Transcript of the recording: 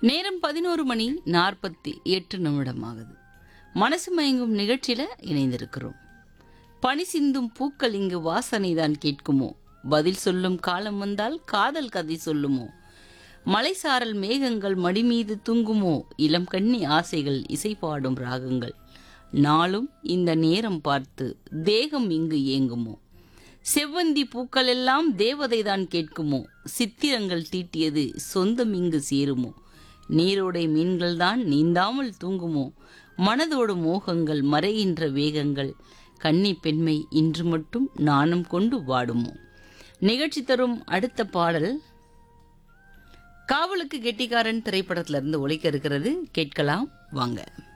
நேரம் பதினோரு மணி நாற்பத்தி எட்டு நிமிடம் ஆகுது மனசு மயங்கும் நிகழ்ச்சியில இணைந்திருக்கிறோம் பனி சிந்தும் பூக்கள் இங்கு வாசனை தான் கேட்குமோ பதில் சொல்லும் காலம் வந்தால் காதல் கதை சொல்லுமோ மலைசாரல் மேகங்கள் மடி மீது தூங்குமோ இளம் கண்ணி ஆசைகள் இசை பாடும் ராகங்கள் நாளும் இந்த நேரம் பார்த்து தேகம் இங்கு ஏங்குமோ செவ்வந்தி பூக்கள் எல்லாம் தேவதைதான் கேட்குமோ சித்திரங்கள் தீட்டியது சொந்தம் இங்கு சேருமோ நீரோடை மீன்கள் தான் நீந்தாமல் தூங்குமோ மனதோடு மோகங்கள் மறைகின்ற வேகங்கள் கன்னி பெண்மை இன்று மட்டும் நாணம் கொண்டு வாடுமோ நிகழ்ச்சி தரும் அடுத்த பாடல் காவலுக்கு கெட்டிக்காரன் திரைப்படத்திலிருந்து ஒலிக்க இருக்கிறது கேட்கலாம் வாங்க